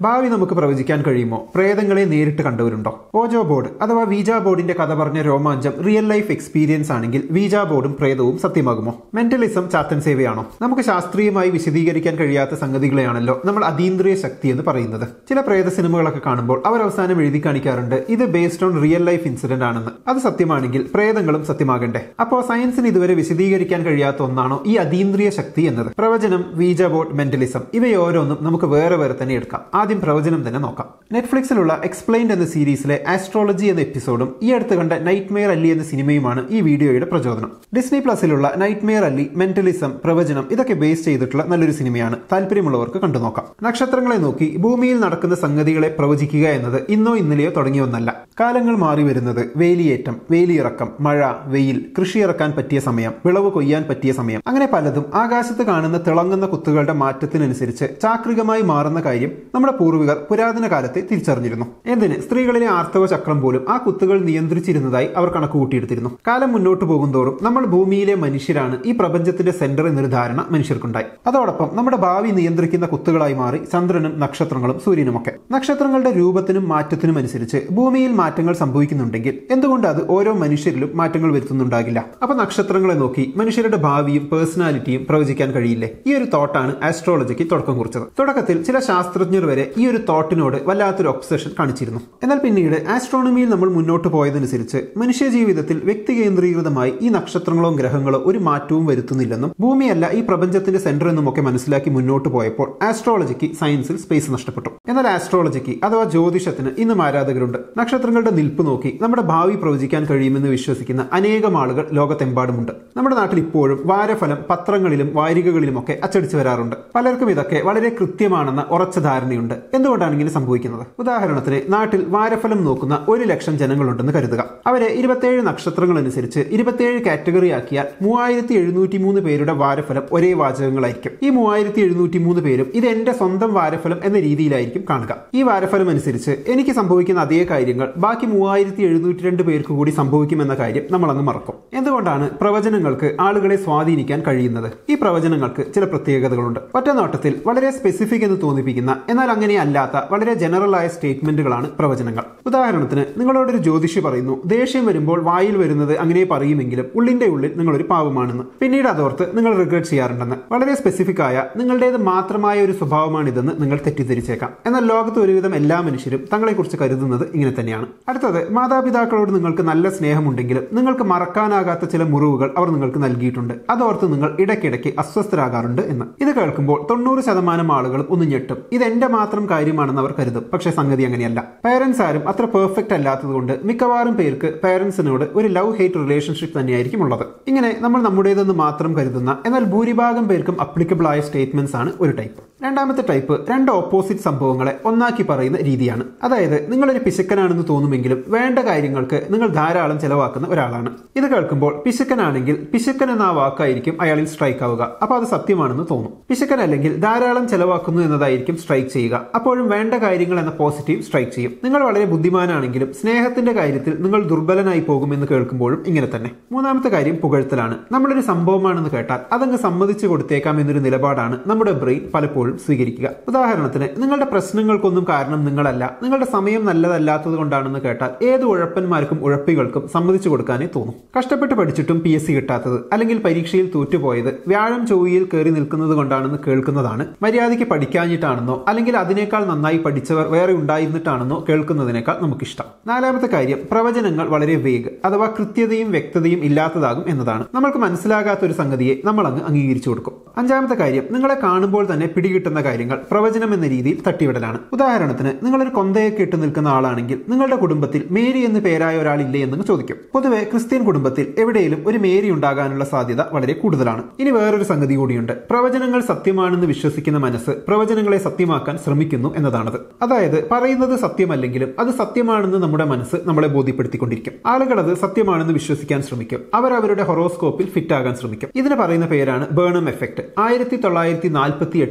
ഭാവി നമുക്ക് പ്രവചിക്കാൻ കഴിയുമോ പ്രേതങ്ങളെ നേരിട്ട് കണ്ടവരുണ്ടോ ഓജോ ബോർഡ് അഥവാ വീജ ബോർഡിന്റെ കഥ പറഞ്ഞ രോമാഞ്ചം റിയൽ ലൈഫ് എക്സ്പീരിയൻസ് ആണെങ്കിൽ വീജ ബോർഡും പ്രേതവും സത്യമാകുമോ മെന്റലിസം ചാത്തൻ സേവയാണോ നമുക്ക് ശാസ്ത്രീയമായി വിശദീകരിക്കാൻ കഴിയാത്ത സംഗതികളെയാണല്ലോ നമ്മൾ അതീന്ദ്രിയ ശക്തി എന്ന് പറയുന്നത് ചില പ്രേത സിനിമകളൊക്കെ കാണുമ്പോൾ അവർ അവസാനം എഴുതി കാണിക്കാറുണ്ട് ഇത് based on real life incident ആണെന്ന് അത് സത്യമാണെങ്കിൽ പ്രേതങ്ങളും സത്യമാകണ്ടേ അപ്പോൾ സയൻസിന് ഇതുവരെ വിശദീകരിക്കാൻ കഴിയാത്ത ഒന്നാണോ ഈ അതീന്ദ്രിയ ശക്തി എന്നത് പ്രവചനം വീജ ബോർഡ് മെന്റലിസം ഇവയോരോന്നും നമുക്ക് വേറെ വേറെ തന്നെ എടുക്കാം ആദ്യം പ്രവചനം തന്നെ നോക്കാം നെറ്റ്ഫ്ലിക്സിലുള്ള എക്സ്പ്ലെയിൻഡ് എന്ന സീരീസിലെ ആസ്ട്രോളജി എന്ന എപ്പിസോഡും ഈ അടുത്ത് കണ്ട നൈറ്റ് മെയർ അല്ലി എന്ന സിനിമയുമാണ് ഈ വീഡിയോയുടെ പ്രചോദനം ഡിസ്നി പ്ലസിലുള്ള നൈറ്റ് മെയർ അല്ലി മെന്റലിസം പ്രവചനം ഇതൊക്കെ ബേസ് ചെയ്തിട്ടുള്ള നല്ലൊരു സിനിമയാണ് താല്പര്യമുള്ളവർക്ക് കണ്ടു നോക്കാം നക്ഷത്രങ്ങളെ നോക്കി ഭൂമിയിൽ നടക്കുന്ന സംഗതികളെ പ്രവചിക്കുക എന്നത് ഇന്നോ ഇന്നലെയോ തുടങ്ങിയ ഒന്നല്ല കാലങ്ങൾ മാറി വരുന്നത് വേലിയേറ്റം വേലിയിറക്കം മഴ വെയിൽ കൃഷി ഇറക്കാൻ പറ്റിയ സമയം വിളവ് കൊയ്യാൻ പറ്റിയ സമയം അങ്ങനെ പലതും ആകാശത്ത് കാണുന്ന തിളങ്ങുന്ന കുത്തുകളുടെ മാറ്റത്തിനനുസരിച്ച് ചാക്രികമായി മാറുന്ന കാര്യം നമ്മുടെ പൂർവികർ പുരാതന കാലത്തെ തിരിച്ചറിഞ്ഞിരുന്നു എന്തിന് സ്ത്രീകളിലെ ആർത്തവ ചക്രം പോലും ആ കുത്തുകൾ നിയന്ത്രിച്ചിരുന്നതായി അവർ കണക്ക് കൂട്ടിയെടുത്തിരുന്നു കാലം മുന്നോട്ട് പോകുന്തോറും നമ്മൾ ഭൂമിയിലെ മനുഷ്യരാണ് ഈ പ്രപഞ്ചത്തിന്റെ സെന്റർ എന്നൊരു ധാരണ മനുഷ്യർക്കുണ്ടായി അതോടൊപ്പം നമ്മുടെ ഭാവി നിയന്ത്രിക്കുന്ന കുത്തുകളായി മാറി ചന്ദ്രനും നക്ഷത്രങ്ങളും സൂര്യനുമൊക്കെ നക്ഷത്രങ്ങളുടെ രൂപത്തിനും മാറ്റത്തിനും അനുസരിച്ച് ഭൂമിയിൽ മാറ്റങ്ങൾ സംഭവിക്കുന്നുണ്ടെങ്കിൽ എന്തുകൊണ്ട് അത് ഓരോ മനുഷ്യരിലും മാറ്റങ്ങൾ വരുത്തുന്നുണ്ടാകില്ല അപ്പൊ നക്ഷത്രങ്ങളെ നോക്കി മനുഷ്യരുടെ ഭാവിയും പേഴ്സണാലിറ്റിയും പ്രവചിക്കാൻ കഴിയില്ലേ ഈ ഒരു തോട്ടാണ് ആസ്ട്രോളജിക്ക് തുടക്കം കുറിച്ചത് തുടക്കത്തിൽ ചില ശാസ്ത്രജ്ഞർ വരെ ഈ ഒരു തോട്ടിനോട് വല്ലാത്തൊരു ഒബ്സഷൻ കാണിച്ചിരുന്നു എന്നാൽ പിന്നീട് ആസ്ട്രോണമിയിൽ നമ്മൾ മുന്നോട്ട് പോയതനുസരിച്ച് മനുഷ്യ ജീവിതത്തിൽ വ്യക്തി കേന്ദ്രീകൃതമായി ഈ നക്ഷത്രങ്ങളോ ഗ്രഹങ്ങളോ ഒരു മാറ്റവും വരുത്തുന്നില്ലെന്നും ഭൂമിയല്ല ഈ പ്രപഞ്ചത്തിന്റെ സെന്റർ എന്നും ഒക്കെ മനസ്സിലാക്കി മുന്നോട്ട് പോയപ്പോൾ ആസ്ട്രോളജിക്ക് സയൻസിൽ സ്പേസ് നഷ്ടപ്പെട്ടു എന്നാൽ ആസ്ട്രോളജിക്ക് അഥവാ ജ്യോതിഷത്തിന് ഇന്നും ആരാധകരുണ്ട് നക്ഷത്രങ്ങളുടെ നിൽപ്പ് നോക്കി നമ്മുടെ ഭാവി പ്രവചിക്കാൻ കഴിയുമെന്ന് വിശ്വസിക്കുന്ന അനേകം ആളുകൾ ലോകത്തെമ്പാടുമുണ്ട് നമ്മുടെ നാട്ടിൽ ഇപ്പോഴും വാരഫലം പത്രങ്ങളിലും വാരികകളിലുമൊക്കെ അച്ചടിച്ചു വരാറുണ്ട് പലർക്കും ഇതൊക്കെ വളരെ കൃത്യമാണെന്ന ഉറച്ച ധാരണയുണ്ട് എന്തുകൊണ്ടാണ് ഇങ്ങനെ സംഭവിക്കുന്നത് ഉദാഹരണത്തിന് നാട്ടിൽ വാരഫലം നോക്കുന്ന ഒരു ലക്ഷം ജനങ്ങളുണ്ടെന്ന് കരുതുക അവരെ ഇരുപത്തിയേഴ് നക്ഷത്രങ്ങൾ അനുസരിച്ച് ഇരുപത്തിയേഴ് കാറ്റഗറി ആക്കിയാൽ മൂവായിരത്തി എഴുന്നൂറ്റി മൂന്ന് പേരുടെ വാരഫലം ഒരേ വാചകങ്ങളായിരിക്കും ഈ മൂവായിരത്തി എഴുന്നൂറ്റി മൂന്ന് പേരും ഇത് എന്റെ സ്വന്തം വാരഫലം എന്ന രീതിയിലായിരിക്കും കാണുക ഈ വാരഫലം അനുസരിച്ച് എനിക്ക് സംഭവിക്കുന്ന അതേ കാര്യങ്ങൾ ബാക്കി മൂവായിരത്തി എഴുന്നൂറ്റി രണ്ട് പേർക്ക് കൂടി സംഭവിക്കുമെന്ന കാര്യം നമ്മൾ അങ്ങ് മറക്കും എന്തുകൊണ്ടാണ് പ്രവചനങ്ങൾക്ക് ആളുകളെ സ്വാധീനിക്കാൻ കഴിയുന്നത് ഈ പ്രവചനങ്ങൾക്ക് ചില പ്രത്യേകതകളുണ്ട് ഒറ്റ നോട്ടത്തിൽ വളരെ സ്പെസിഫിക് എന്ന് തോന്നിപ്പിക്കുന്ന എന്നാൽ അങ്ങനെ അല്ലാത്ത വളരെ ജനറൽ ആയ സ്റ്റേറ്റ്മെന്റുകളാണ് പ്രവചനങ്ങൾ ഉദാഹരണത്തിന് നിങ്ങളോടൊരു ജ്യോതിഷി പറയുന്നു ദേഷ്യം വരുമ്പോൾ വായിൽ വരുന്നത് അങ്ങനെ പറയുമെങ്കിലും ഉള്ളിന്റെ ഉള്ളിൽ നിങ്ങളൊരു പാവമാണെന്ന് പിന്നീട് അതോർത്ത് നിങ്ങൾ റിഗ്രറ്റ് ചെയ്യാറുണ്ടെന്ന് വളരെ സ്പെസിഫിക് ആയ നിങ്ങളുടേത് മാത്രമായ ഒരു സ്വഭാവമാണിതെന്ന് നിങ്ങൾ തെറ്റിദ്ധരിച്ചേക്കാം എന്നാൽ ലോകത്ത് ഒരുവിധം എല്ലാ മനുഷ്യരും തങ്ങളെക്കുറിച്ച് കരുതുന്നത് ഇങ്ങനെ തന്നെയാണ് അടുത്തത് മാതാപിതാക്കളോട് നിങ്ങൾക്ക് നല്ല സ്നേഹമുണ്ടെങ്കിലും നിങ്ങൾക്ക് മറക്കാനാകാത്ത ചില മുറിവുകൾ അവർ നിങ്ങൾക്ക് നൽകിയിട്ടുണ്ട് അതോർത്ത് നിങ്ങൾ ഇടയ്ക്കിടയ്ക്ക് അസ്വസ്ഥരാകാറുണ്ട് എന്ന് ഇത് കേൾക്കുമ്പോൾ തൊണ്ണൂറ് ശതമാനം ആളുകളും ഒന്ന് ഞെട്ടും ഇത് എന്റെ മാത്രം കാര്യമാണെന്ന് അവർ കരുതും പക്ഷെ സംഗതി അങ്ങനെയല്ല പേരൻസ് ആരും അത്ര പെർഫെക്റ്റ് അല്ലാത്തതുകൊണ്ട് മിക്കവാറും പേർക്ക് പേരൻസിനോട് ഒരു ലവ് ഹേറ്റ് റിലേഷൻഷിപ്പ് തന്നെയായിരിക്കും ഉള്ളത് ഇങ്ങനെ നമ്മൾ നമ്മുടേതെന്ന് മാത്രം കരുതുന്ന എന്നാൽ ഭൂരിഭാഗം പേർക്കും അപ്ലിക്കബിൾ ആയ സ്റ്റേറ്റ്മെന്റ്സ് ആണ് ഒരു ടൈപ്പ് രണ്ടാമത്തെ ടൈപ്പ് രണ്ട് ഓപ്പോസിറ്റ് സംഭവങ്ങളെ ഒന്നാക്കി പറയുന്ന രീതിയാണ് അതായത് നിങ്ങളൊരു പിശുക്കനാണെന്ന് തോന്നുമെങ്കിലും വേണ്ട കാര്യങ്ങൾക്ക് നിങ്ങൾ ധാരാളം ചെലവാക്കുന്ന ഒരാളാണ് ഇത് കേൾക്കുമ്പോൾ പിശുക്കനാണെങ്കിൽ പിശുക്കൻ എന്ന ആ വാക്കായിരിക്കും അയാളിൽ സ്ട്രൈക്ക് ആവുക അപ്പോൾ അത് സത്യമാണെന്ന് തോന്നും പിശുക്കൻ അല്ലെങ്കിൽ ധാരാളം ചെലവാക്കുന്നു എന്നതായിരിക്കും സ്ട്രൈക്ക് ചെയ്യുക അപ്പോഴും വേണ്ട കാര്യങ്ങൾ എന്ന പോസിറ്റീവ് സ്ട്രൈക്ക് ചെയ്യും നിങ്ങൾ വളരെ ബുദ്ധിമാനാണെങ്കിലും സ്നേഹത്തിന്റെ കാര്യത്തിൽ നിങ്ങൾ ദുർബലനായി പോകുമെന്ന് കേൾക്കുമ്പോഴും ഇങ്ങനെ തന്നെ മൂന്നാമത്തെ കാര്യം പുകഴ്ത്തലാണ് നമ്മളൊരു സംഭവമാണെന്ന് കേട്ടാൽ അതങ്ങ് സമ്മതിച്ചു കൊടുത്തേക്കാം എന്നൊരു നിലപാടാണ് നമ്മുടെ ബ്രെയിൻ പലപ്പോഴും സ്വീകരിക്കുക ഉദാഹരണത്തിന് നിങ്ങളുടെ പ്രശ്നങ്ങൾക്കൊന്നും കാരണം നിങ്ങളല്ല നിങ്ങളുടെ സമയം നല്ലതല്ലാത്തത് കൊണ്ടാണെന്ന് കേട്ടാൽ ഏത് ഉഴപ്പന്മാർക്കും ഉഴപ്പികൾക്കും സമ്മതിച്ചു കൊടുക്കാനേ തോന്നും കഷ്ടപ്പെട്ട് പഠിച്ചിട്ടും പി എസ് സി കിട്ടാത്തത് അല്ലെങ്കിൽ പരീക്ഷയിൽ തോറ്റുപോയത് വ്യാഴം ചൊവ്വയിൽ കയറി നിൽക്കുന്നത് കൊണ്ടാണെന്ന് കേൾക്കുന്നതാണ് മര്യാദയ്ക്ക് പഠിക്കാഞ്ഞിട്ടാണെന്നോ അല്ലെങ്കിൽ അതിനേക്കാൾ നന്നായി പഠിച്ചവർ വേറെ ഉണ്ടായിരുന്നിട്ടാണെന്നോ കേൾക്കുന്നതിനേക്കാൾ നമുക്കിഷ്ടം നാലാമത്തെ കാര്യം പ്രവചനങ്ങൾ വളരെ വേഗ് അഥവാ കൃത്യതയും വ്യക്തതയും ഇല്ലാത്തതാകും എന്നതാണ് നമ്മൾക്ക് മനസ്സിലാകാത്ത ഒരു സംഗതിയെ നമ്മൾ അങ്ങ് അംഗീകരിച്ചു കൊടുക്കും അഞ്ചാമത്തെ കാര്യം നിങ്ങളെ കാണുമ്പോൾ തന്നെ പിടികിട്ടുന്ന കാര്യങ്ങൾ പ്രവചനം എന്ന രീതിയിൽ തട്ടിവിടലാണ് ഉദാഹരണത്തിന് നിങ്ങളൊരു കൊന്തയൊക്കെ ഇട്ട് നിൽക്കുന്ന ആളാണെങ്കിൽ നിങ്ങളുടെ കുടുംബത്തിൽ മേരി എന്ന് പേരായ ഒരാളില്ലേ എന്ന് ചോദിക്കും പൊതുവെ ക്രിസ്ത്യൻ കുടുംബത്തിൽ എവിടെയും ഒരു മേരി ഉണ്ടാകാനുള്ള സാധ്യത വളരെ കൂടുതലാണ് ഇനി വേറൊരു സംഗതി കൂടിയുണ്ട് പ്രവചനങ്ങൾ സത്യമാണെന്ന് വിശ്വസിക്കുന്ന മനസ്സ് പ്രവചനങ്ങളെ സത്യമാക്കാൻ ശ്രമിക്കുന്നു എന്നതാണത് അതായത് പറയുന്നത് സത്യമല്ലെങ്കിലും അത് സത്യമാണെന്ന് നമ്മുടെ മനസ്സ് നമ്മളെ ബോധ്യപ്പെടുത്തിക്കൊണ്ടിരിക്കും ആളുകൾ അത് സത്യമാണെന്ന് വിശ്വസിക്കാൻ ശ്രമിക്കും അവർ അവരുടെ ഹൊറോസ്കോപ്പിൽ ഫിറ്റ് ആകാൻ ശ്രമിക്കും ഇതിന് പറയുന്ന പേരാണ് ബേണം എഫക്ട് ആയിരത്തി തൊള്ളായിരത്തി നാൽപ്പത്തി എട്ടിൽ നടന്ന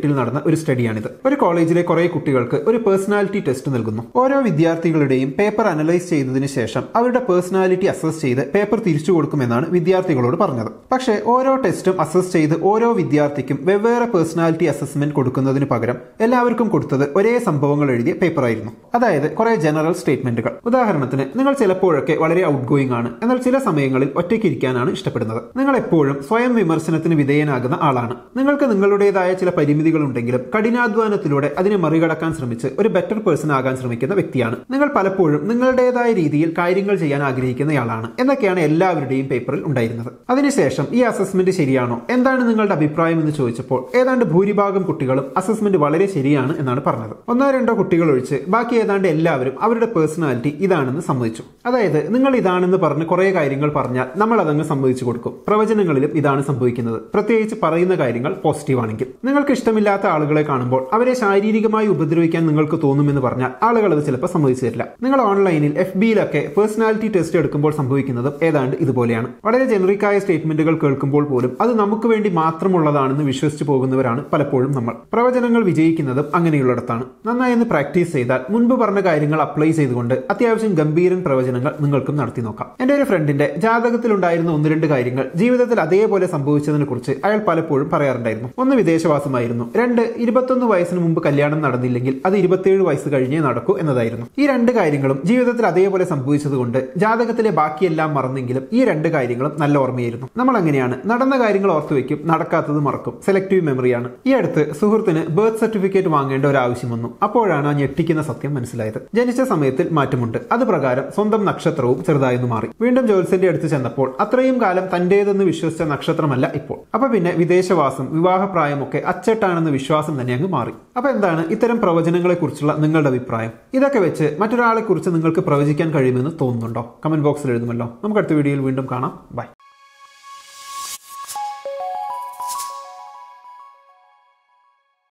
ഒരു സ്റ്റഡിയാണിത് ഒരു കോളേജിലെ കുറെ കുട്ടികൾക്ക് ഒരു പേഴ്സണാലിറ്റി ടെസ്റ്റ് നൽകുന്നു ഓരോ വിദ്യാർത്ഥികളുടെയും പേപ്പർ അനലൈസ് ചെയ്തതിനു ശേഷം അവരുടെ പേഴ്സണാലിറ്റി അസസ് ചെയ്ത് പേപ്പർ തിരിച്ചു കൊടുക്കുമെന്നാണ് വിദ്യാർത്ഥികളോട് പറഞ്ഞത് പക്ഷേ ഓരോ ടെസ്റ്റും അസസ് ചെയ്ത് ഓരോ വിദ്യാർത്ഥിക്കും വെവ്വേറെ പേഴ്സണാലിറ്റി അസസ്മെന്റ് കൊടുക്കുന്നതിന് പകരം എല്ലാവർക്കും കൊടുത്തത് ഒരേ സംഭവങ്ങൾ എഴുതിയ പേപ്പറായിരുന്നു അതായത് കുറെ ജനറൽ സ്റ്റേറ്റ്മെന്റുകൾ ഉദാഹരണത്തിന് നിങ്ങൾ ചിലപ്പോഴൊക്കെ വളരെ ഔട്ട് ഗോയിങ് ആണ് എന്നാൽ ചില സമയങ്ങളിൽ ഒറ്റയ്ക്കിരിക്കാനാണ് ഇഷ്ടപ്പെടുന്നത് നിങ്ങൾ എപ്പോഴും സ്വയം വിമർശനത്തിന് വിധേയനാകുന്ന ആളാണ് നിങ്ങൾക്ക് നിങ്ങളുടേതായ ചില പരിമിതികൾ ഉണ്ടെങ്കിലും കഠിനാധ്വാനത്തിലൂടെ അതിനെ മറികടക്കാൻ ശ്രമിച്ച് ഒരു ബെറ്റർ പേഴ്സൺ ആകാൻ ശ്രമിക്കുന്ന വ്യക്തിയാണ് നിങ്ങൾ പലപ്പോഴും നിങ്ങളുടേതായ രീതിയിൽ കാര്യങ്ങൾ ചെയ്യാൻ ആഗ്രഹിക്കുന്നയാളാണ് എന്നൊക്കെയാണ് എല്ലാവരുടെയും പേപ്പറിൽ ഉണ്ടായിരുന്നത് അതിനുശേഷം ഈ അസസ്മെന്റ് ശരിയാണോ എന്താണ് നിങ്ങളുടെ അഭിപ്രായം എന്ന് ചോദിച്ചപ്പോൾ ഏതാണ്ട് ഭൂരിഭാഗം കുട്ടികളും അസസ്മെന്റ് വളരെ ശരിയാണ് എന്നാണ് പറഞ്ഞത് ഒന്നോ രണ്ടോ കുട്ടികൾ ഒഴിച്ച് ബാക്കി ഏതാണ്ട് എല്ലാവരും അവരുടെ പേഴ്സണാലിറ്റി ഇതാണെന്ന് സമ്മതിച്ചു അതായത് നിങ്ങൾ ഇതാണെന്ന് പറഞ്ഞ് കുറെ കാര്യങ്ങൾ പറഞ്ഞാൽ നമ്മൾ അതങ്ങ് സമ്മതിച്ചു കൊടുക്കും പ്രവചനങ്ങളിലും ഇതാണ് സംഭവിക്കുന്നത് പ്രത്യേകിച്ച് പറയുന്ന കാര്യങ്ങൾ പോസിറ്റീവ് ആണെങ്കിൽ നിങ്ങൾക്ക് ഇഷ്ടമില്ലാത്ത ആളുകളെ കാണുമ്പോൾ അവരെ ശാരീരികമായി ഉപദ്രവിക്കാൻ നിങ്ങൾക്ക് തോന്നുമെന്ന് പറഞ്ഞാൽ ആളുകൾ അത് ചിലപ്പോൾ സമ്മതിച്ചു തരില്ല നിങ്ങൾ ഓൺലൈനിൽ എഫ് ബിയിലൊക്കെ പേഴ്സണാലിറ്റി ടെസ്റ്റ് എടുക്കുമ്പോൾ സംഭവിക്കുന്നതും ഏതാണ്ട് ഇതുപോലെയാണ് വളരെ ജനറിക്കായ സ്റ്റേറ്റ്മെന്റുകൾ കേൾക്കുമ്പോൾ പോലും അത് നമുക്ക് വേണ്ടി മാത്രമുള്ളതാണെന്ന് വിശ്വസിച്ചു പോകുന്നവരാണ് പലപ്പോഴും നമ്മൾ പ്രവചനങ്ങൾ വിജയിക്കുന്നതും അങ്ങനെയുള്ളിടത്താണ് നന്നായി ഒന്ന് പ്രാക്ടീസ് ചെയ്താൽ മുൻപ് പറഞ്ഞ കാര്യങ്ങൾ അപ്ലൈ ചെയ്തുകൊണ്ട് അത്യാവശ്യം ഗംഭീരൻ പ്രവചനങ്ങൾ നിങ്ങൾക്കും നടത്തി നോക്കാം എന്റെ ഒരു ഫ്രണ്ടിന്റെ ജാതകത്തിലുണ്ടായിരുന്ന ഒന്ന് രണ്ട് കാര്യങ്ങൾ ജീവിതത്തിൽ അതേപോലെ സംഭവിച്ചതിനെ കുറിച്ച് അയാൾ പലപ്പോഴും പറയാറുണ്ടായിരുന്നു ഒന്ന് വിദേശവാസമായിരുന്നു രണ്ട് ഇരുപത്തൊന്ന് വയസ്സിന് മുമ്പ് കല്യാണം നടന്നില്ലെങ്കിൽ അത് ഇരുപത്തിയേഴ് വയസ്സ് കഴിഞ്ഞേ നടക്കൂ എന്നതായിരുന്നു ഈ രണ്ട് കാര്യങ്ങളും ജീവിതത്തിൽ അതേപോലെ സംഭവിച്ചതുകൊണ്ട് ജാതകത്തിലെ ബാക്കിയെല്ലാം മറന്നെങ്കിലും ഈ രണ്ട് കാര്യങ്ങളും നല്ല ഓർമ്മയായിരുന്നു നമ്മൾ അങ്ങനെയാണ് നടന്ന കാര്യങ്ങൾ ഓർത്തു വെക്കും നടക്കാത്തത് മറക്കും സെലക്റ്റീവ് മെമ്മറിയാണ് ഈ അടുത്ത് സുഹൃത്തിന് ബർത്ത് സർട്ടിഫിക്കറ്റ് വാങ്ങേണ്ട ഒരു ആവശ്യം വന്നു അപ്പോഴാണ് ആ ഞെട്ടിക്കുന്ന സത്യം മനസ്സിലായത് ജനിച്ച സമയത്തിൽ മാറ്റമുണ്ട് അത് പ്രകാരം സ്വന്തം നക്ഷത്രവും ചെറുതായെന്ന് മാറി വീണ്ടും ജോത്സ്യന്റെ അടുത്ത് ചെന്നപ്പോൾ അത്രയും കാലം തന്റേതെന്ന് വിശ്വസിച്ച നക്ഷത്രമല്ല ഇപ്പോൾ അപ്പൊ പിന്നെ വിദേശവാസം വിവാഹപ്രായമൊക്കെ അച്ചട്ടാണെന്ന വിശ്വാസം തന്നെ അങ്ങ് മാറി അപ്പൊ എന്താണ് ഇത്തരം പ്രവചനങ്ങളെ കുറിച്ചുള്ള നിങ്ങളുടെ അഭിപ്രായം ഇതൊക്കെ വെച്ച് മറ്റൊരാളെ കുറിച്ച് നിങ്ങൾക്ക് പ്രവചിക്കാൻ കഴിയുമെന്ന് തോന്നുന്നുണ്ടോ കമന്റ് ബോക്സിൽ എഴുതുമല്ലോ നമുക്ക് അടുത്ത വീഡിയോയിൽ വീണ്ടും കാണാം ബൈ